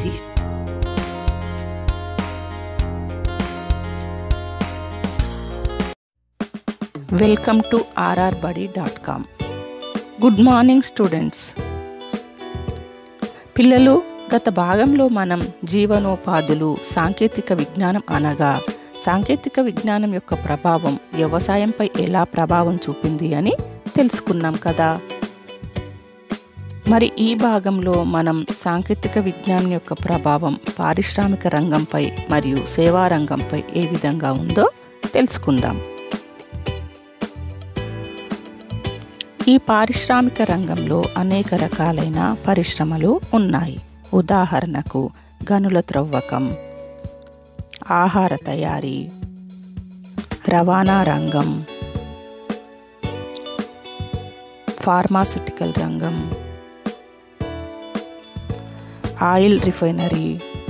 Gesicht. Welcome to ఆర్ఆర్బడి dot com good morning students పిల్లలు గత భాగంలో మనం జీవనోపాధులు సాంకేతిక విజ్ఞానం అనగా సాంకేతిక విజ్ఞానం యొక్క ప్రభావం వ్యవసాయంపై ఎలా ప్రభావం చూపింది అని తెలుసుకున్నాం కదా మరి ఈ భాగంలో మనం సాంకేతిక విజ్ఞానం యొక్క ప్రభావం పారిశ్రామిక రంగంపై మరియు సేవా రంగంపై ఏ విధంగా ఉందో తెలుసుకుందాం ఈ పారిశ్రామిక రంగంలో అనేక రకాలైన పరిశ్రమలు ఉన్నాయి ఉదాహరణకు గనుల త్రవ్వకం ఆహార తయారీ రవాణా రంగం ఫార్మాస్యూటికల్ రంగం ఆయిల్ రిఫైనరీ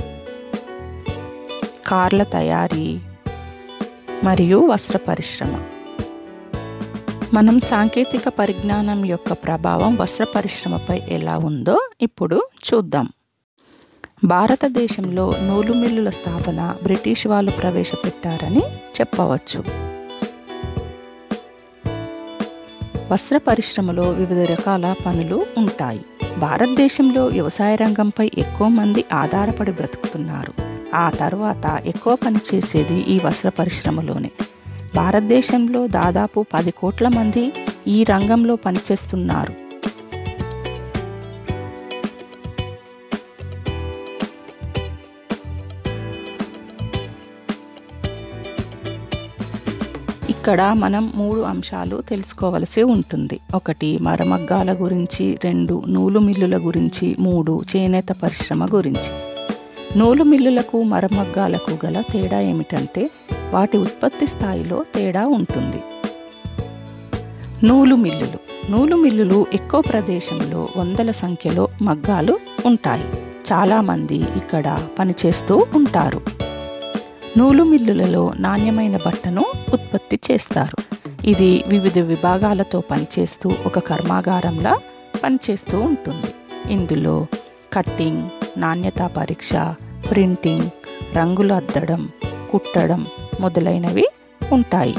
కార్ల తయారీ మరియు వస్త్ర పరిశ్రమ మనం సాంకేతిక పరిజ్ఞానం యొక్క ప్రభావం వస్త్ర పరిశ్రమపై ఎలా ఉందో ఇప్పుడు చూద్దాం భారతదేశంలో నూలు మిల్లుల స్థాపన బ్రిటిష్ వాళ్ళు ప్రవేశపెట్టారని చెప్పవచ్చు వస్త్ర పరిశ్రమలో వివిధ రకాల పనులు ఉంటాయి భారతదేశంలో వ్యవసాయ రంగంపై ఎక్కువ మంది ఆధారపడి బ్రతుకుతున్నారు ఆ తర్వాత ఎక్కువ పని చేసేది ఈ వస్త్ర పరిశ్రమలోనే భారతదేశంలో దాదాపు పది కోట్ల మంది ఈ రంగంలో పనిచేస్తున్నారు ఇక్కడ మనం మూడు అంశాలు తెలుసుకోవలసి ఉంటుంది ఒకటి మరమగ్గాల గురించి రెండు నూలు మిల్లుల గురించి మూడు చేనేత పరిశ్రమ గురించి నూలు మిల్లులకు మరమగ్గాలకు గల తేడా ఏమిటంటే వాటి ఉత్పత్తి స్థాయిలో తేడా ఉంటుంది నూలు మిల్లులు నూలు మిల్లులు ఎక్కువ ప్రదేశంలో వందల సంఖ్యలో మగ్గాలు ఉంటాయి చాలామంది ఇక్కడ పనిచేస్తూ ఉంటారు నూలు మిల్లులలో నాణ్యమైన బట్టను ఉత్పత్తి చేస్తారు ఇది వివిధ విభాగాలతో పనిచేస్తూ ఒక కర్మాగారంలా పనిచేస్తూ ఉంటుంది ఇందులో కట్టింగ్ నాణ్యతా పరీక్ష ప్రింటింగ్ రంగులు అద్దడం కుట్టడం మొదలైనవి ఉంటాయి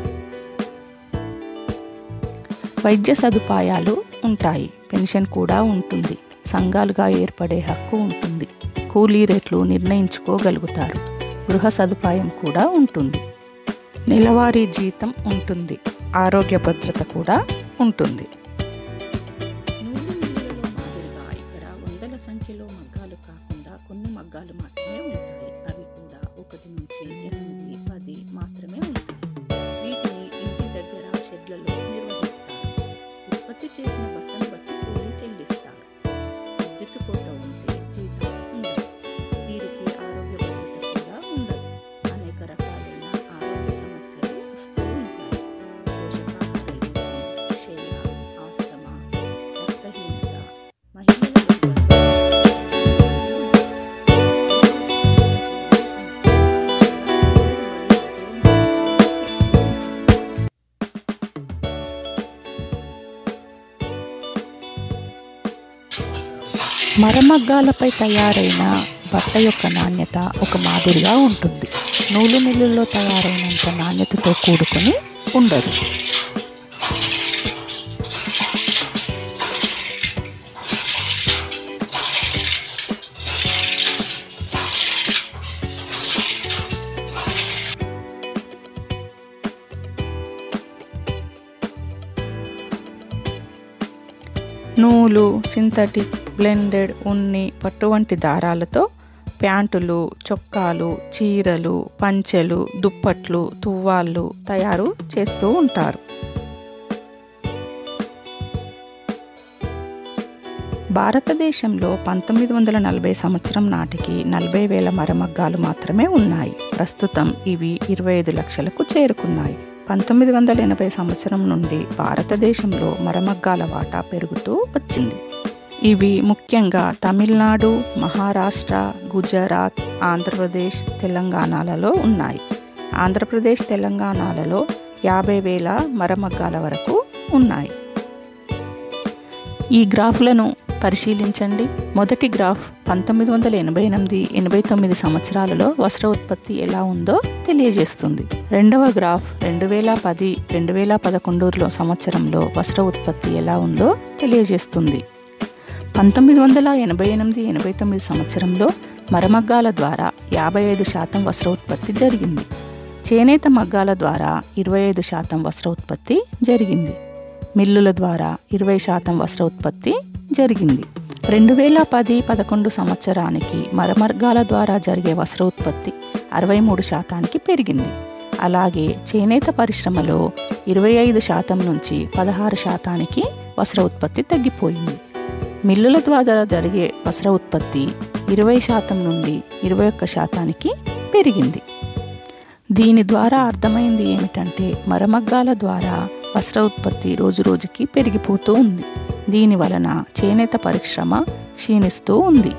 వైద్య సదుపాయాలు ఉంటాయి పెన్షన్ కూడా ఉంటుంది సంఘాలుగా ఏర్పడే హక్కు ఉంటుంది కూలీ రేట్లు నిర్ణయించుకోగలుగుతారు గృహ సదుపాయం కూడా ఉంటుంది నెలవారీ జీతం ఉంటుంది ఆరోగ్య భద్రత కూడా ఉంటుంది నూలు మిల్లులలో మాదిరిగా ఇక్కడ వందల సంఖ్యలో మగ్గాలు కాకుండా కొన్ని మగ్గాలు మాత్రమే ఉంటాయి అవి కూడా ఒకటి నుంచి ఎనిమిది పది మాత్రమే ఉంటాయి వీటిని ఇంటి దగ్గర షెడ్లలో నిర్వహిస్తారు ఉత్పత్తి చేసిన బట్టను బట్టి కూలీ చెల్లిస్తారు విద్యుత్ కోత ఉంటే జీతం ఉండదు వీరికి ఆరోగ్య భద్రత కూడా ఉండదు అనేక రకాలైన ఆరోగ్య సమస్యలు వస్తూ ఉంటాయి పోషకాహార లోపం క్షయ ఆస్తమా రక్తహీనత మహిళల మరమగ్గాలపై తయారైన బట్ట యొక్క నాణ్యత ఒక మాదిరిగా ఉంటుంది నూలు మిల్లుల్లో తయారైనంత నాణ్యతతో కూడుకొని ఉండదు నూలు సింథటిక్ బ్లెండెడ్ ఉన్ని పట్టు వంటి దారాలతో ప్యాంటులు చొక్కాలు చీరలు పంచెలు దుప్పట్లు తువ్వాళ్ళు తయారు చేస్తూ ఉంటారు భారతదేశంలో పంతొమ్మిది వందల నలభై సంవత్సరం నాటికి నలభై వేల మరమగ్గాలు మాత్రమే ఉన్నాయి ప్రస్తుతం ఇవి ఇరవై ఐదు లక్షలకు చేరుకున్నాయి పంతొమ్మిది వందల ఎనభై సంవత్సరం నుండి భారతదేశంలో మరమగ్గాల వాటా పెరుగుతూ వచ్చింది ఇవి ముఖ్యంగా తమిళనాడు మహారాష్ట్ర గుజరాత్ ఆంధ్రప్రదేశ్ తెలంగాణలలో ఉన్నాయి ఆంధ్రప్రదేశ్ తెలంగాణలలో యాభై వేల మరమగ్గాల వరకు ఉన్నాయి ఈ గ్రాఫ్లను పరిశీలించండి మొదటి గ్రాఫ్ పంతొమ్మిది వందల ఎనభై ఎనిమిది ఎనభై తొమ్మిది సంవత్సరాలలో వస్త్ర ఉత్పత్తి ఎలా ఉందో తెలియజేస్తుంది రెండవ గ్రాఫ్ రెండు వేల పది రెండు వేల పదకొండులో సంవత్సరంలో వస్త్ర ఉత్పత్తి ఎలా ఉందో తెలియజేస్తుంది పంతొమ్మిది వందల ఎనభై ఎనిమిది ఎనభై తొమ్మిది సంవత్సరంలో మరమగ్గాల ద్వారా యాభై ఐదు శాతం వస్త్ర ఉత్పత్తి జరిగింది చేనేత మగ్గాల ద్వారా ఇరవై ఐదు శాతం వస్త్ర ఉత్పత్తి జరిగింది మిల్లుల ద్వారా ఇరవై శాతం వస్త్ర ఉత్పత్తి జరిగింది రెండు వేల పది పదకొండు సంవత్సరానికి మరమర్గాల ద్వారా జరిగే వస్త్ర ఉత్పత్తి అరవై మూడు శాతానికి పెరిగింది అలాగే చేనేత పరిశ్రమలో ఇరవై ఐదు శాతం నుంచి పదహారు శాతానికి వస్త్ర ఉత్పత్తి తగ్గిపోయింది మిల్లుల ద్వారా జరిగే వస్త్ర ఉత్పత్తి ఇరవై శాతం నుండి ఇరవై ఒక్క శాతానికి పెరిగింది దీని ద్వారా అర్థమైంది ఏమిటంటే మరమగ్గాల ద్వారా వస్త్ర ఉత్పత్తి రోజురోజుకి పెరిగిపోతూ ఉంది దీని వలన చేనేత పరిశ్రమ క్షీణిస్తూ ఉంది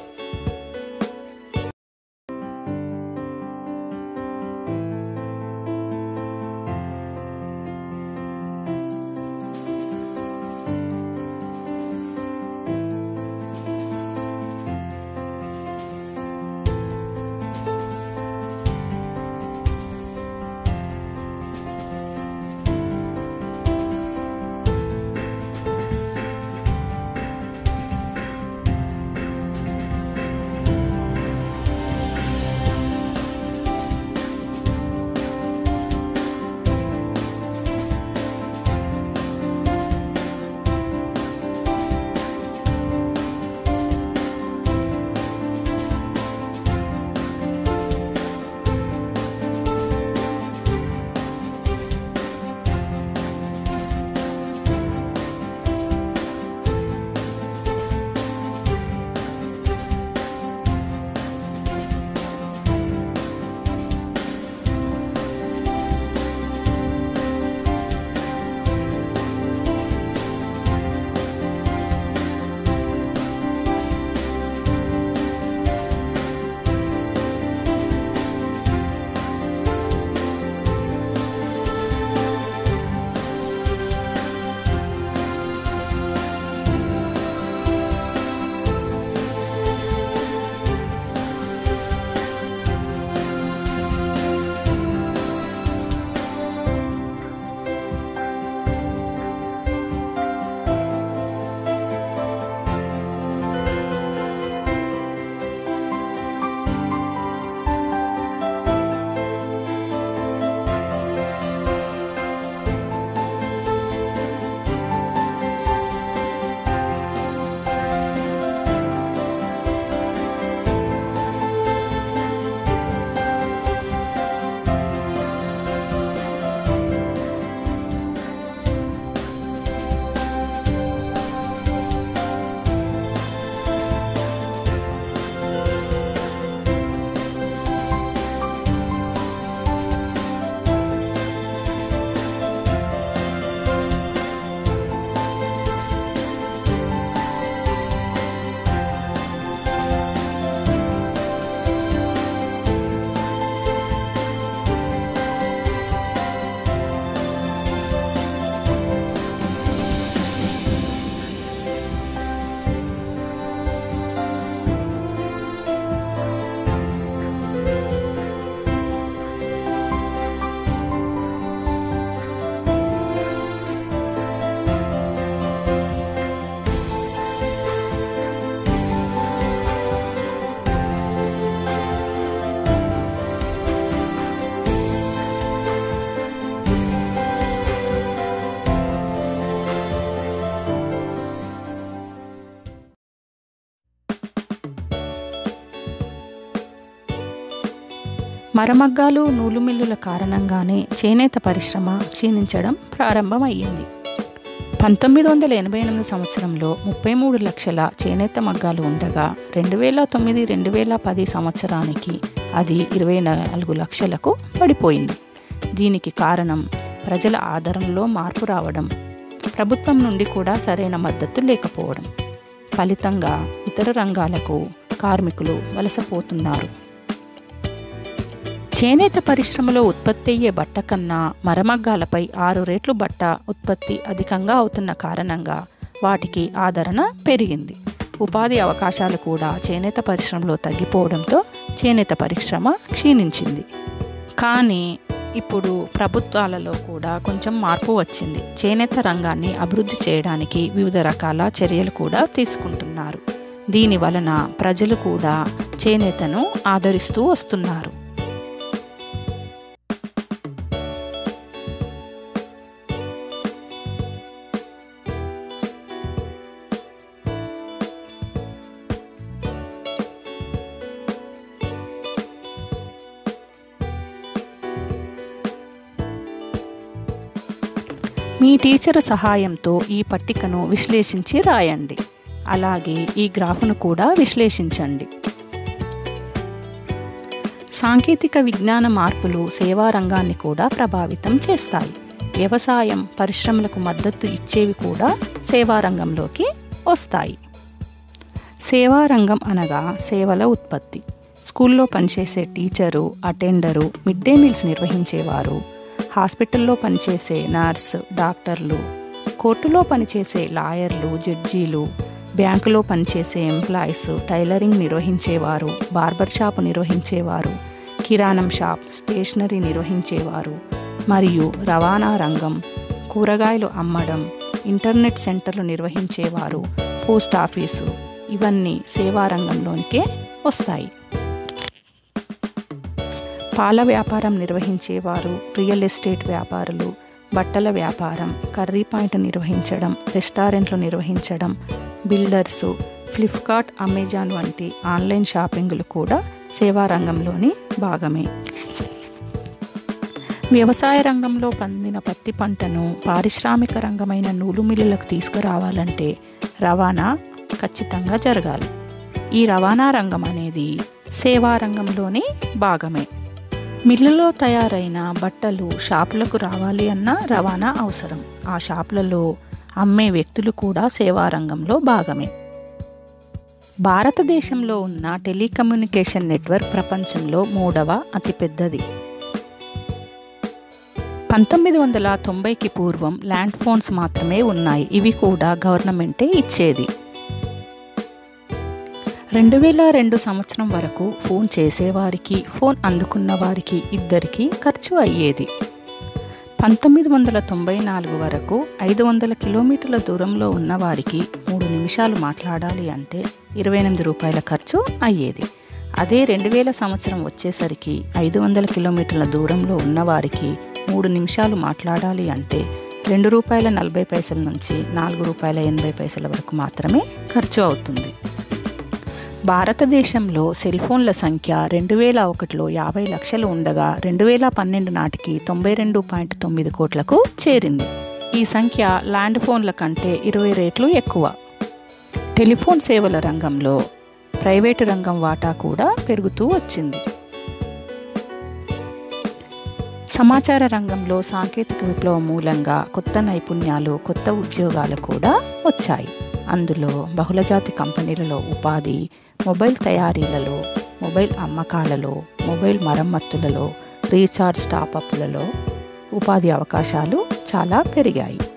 మరమగ్గాలు నూలు మిల్లుల కారణంగానే చేనేత పరిశ్రమ క్షీణించడం ప్రారంభమయ్యింది పంతొమ్మిది వందల ఎనభై ఎనిమిది సంవత్సరంలో ముప్పై మూడు లక్షల చేనేత మగ్గాలు ఉండగా రెండు వేల తొమ్మిది రెండు వేల పది సంవత్సరానికి అది ఇరవై నాలుగు లక్షలకు పడిపోయింది దీనికి కారణం ప్రజల ఆదరణలో మార్పు రావడం ప్రభుత్వం నుండి కూడా సరైన మద్దతు లేకపోవడం ఫలితంగా ఇతర రంగాలకు కార్మికులు వలసపోతున్నారు చేనేత పరిశ్రమలో ఉత్పత్తి అయ్యే బట్ట కన్నా మరమగ్గాలపై ఆరు రేట్లు బట్ట ఉత్పత్తి అధికంగా అవుతున్న కారణంగా వాటికి ఆదరణ పెరిగింది ఉపాధి అవకాశాలు కూడా చేనేత పరిశ్రమలో తగ్గిపోవడంతో చేనేత పరిశ్రమ క్షీణించింది కానీ ఇప్పుడు ప్రభుత్వాలలో కూడా కొంచెం మార్పు వచ్చింది చేనేత రంగాన్ని అభివృద్ధి చేయడానికి వివిధ రకాల చర్యలు కూడా తీసుకుంటున్నారు దీని వలన ప్రజలు కూడా చేనేతను ఆదరిస్తూ వస్తున్నారు మీ టీచర్ సహాయంతో ఈ పట్టికను విశ్లేషించి రాయండి అలాగే ఈ గ్రాఫ్ను కూడా విశ్లేషించండి సాంకేతిక విజ్ఞాన మార్పులు సేవా రంగాన్ని కూడా ప్రభావితం చేస్తాయి వ్యవసాయం పరిశ్రమలకు మద్దతు ఇచ్చేవి కూడా సేవా రంగంలోకి వస్తాయి సేవా రంగం అనగా సేవల ఉత్పత్తి స్కూల్లో పనిచేసే teacher attender mid day meals నిర్వహించేవారు హాస్పిటల్లో పనిచేసే నర్స్ డాక్టర్లు కోర్టులో పనిచేసే లాయర్లు జడ్జీలు బ్యాంకులో పనిచేసే ఎంప్లాయీస్ టైలరింగ్ నిర్వహించేవారు బార్బర్ షాప్ నిర్వహించేవారు కిరాణం షాప్ స్టేషనరీ నిర్వహించేవారు మరియు రవాణా రంగం కూరగాయలు అమ్మడం ఇంటర్నెట్ సెంటర్లు నిర్వహించేవారు పోస్ట్ ఆఫీసు ఇవన్నీ సేవా రంగంలోనికే వస్తాయి పాల వ్యాపారం నిర్వహించేవారు రియల్ ఎస్టేట్ వ్యాపారులు బట్టల వ్యాపారం కర్రీ పాయింట్ నిర్వహించడం రెస్టారెంట్లు నిర్వహించడం బిల్డర్సు ఫ్లిప్కార్ట్ అమెజాన్ వంటి ఆన్లైన్ షాపింగ్లు కూడా సేవా రంగంలోని భాగమే వ్యవసాయ రంగంలో పండిన పత్తి పంటను పారిశ్రామిక రంగమైన నూలు మిల్లులకు తీసుకురావాలంటే రవాణా ఖచ్చితంగా జరగాలి ఈ రవాణా రంగం అనేది సేవా రంగంలోని భాగమే మిల్లులో తయారైన బట్టలు షాపులకు రావాలి అన్న రవాణా అవసరం ఆ షాపులలో అమ్మే వ్యక్తులు కూడా సేవా రంగంలో భాగమే భారతదేశంలో ఉన్న టెలికమ్యూనికేషన్ నెట్వర్క్ ప్రపంచంలో మూడవ అతిపెద్దది పంతొమ్మిది వందల తొంభైకి పూర్వం ల్యాండ్ ఫోన్స్ మాత్రమే ఉన్నాయి ఇవి కూడా గవర్నమెంటే ఇచ్చేది రెండు వేల రెండు సంవత్సరం వరకు ఫోన్ చేసేవారికి ఫోన్ అందుకున్న వారికి ఇద్దరికి ఖర్చు అయ్యేది పంతొమ్మిది వందల తొంభై నాలుగు వరకు ఐదు వందల కిలోమీటర్ల దూరంలో ఉన్న వారికి మూడు నిమిషాలు మాట్లాడాలి అంటే ఇరవై ఎనిమిది రూపాయల ఖర్చు అయ్యేది అదే రెండు వేల సంవత్సరం వచ్చేసరికి ఐదు వందల కిలోమీటర్ల దూరంలో ఉన్నవారికి మూడు నిమిషాలు మాట్లాడాలి అంటే రెండు రూపాయల నలభై పైసల నుంచి నాలుగు రూపాయల ఎనభై పైసల వరకు మాత్రమే ఖర్చు అవుతుంది భారతదేశంలో సెల్ ఫోన్ల సంఖ్య రెండు వేల ఒకటిలో యాభై లక్షలు ఉండగా రెండు వేల పన్నెండు నాటికి తొంభై రెండు పాయింట్ తొమ్మిది కోట్లకు చేరింది ఈ సంఖ్య ల్యాండ్ ఫోన్ల కంటే ఇరవై రేట్లు ఎక్కువ టెలిఫోన్ సేవల రంగంలో ప్రైవేటు రంగం వాటా కూడా పెరుగుతూ వచ్చింది సమాచార రంగంలో సాంకేతిక విప్లవం మూలంగా కొత్త నైపుణ్యాలు కొత్త ఉద్యోగాలు కూడా వచ్చాయి అందులో బహుళజాతి కంపెనీలలో ఉపాధి మొబైల్ తయారీలలో మొబైల్ అమ్మకాలలో మొబైల్ మరమ్మతులలో రీఛార్జ్ టాపప్లలో ఉపాధి అవకాశాలు చాలా పెరిగాయి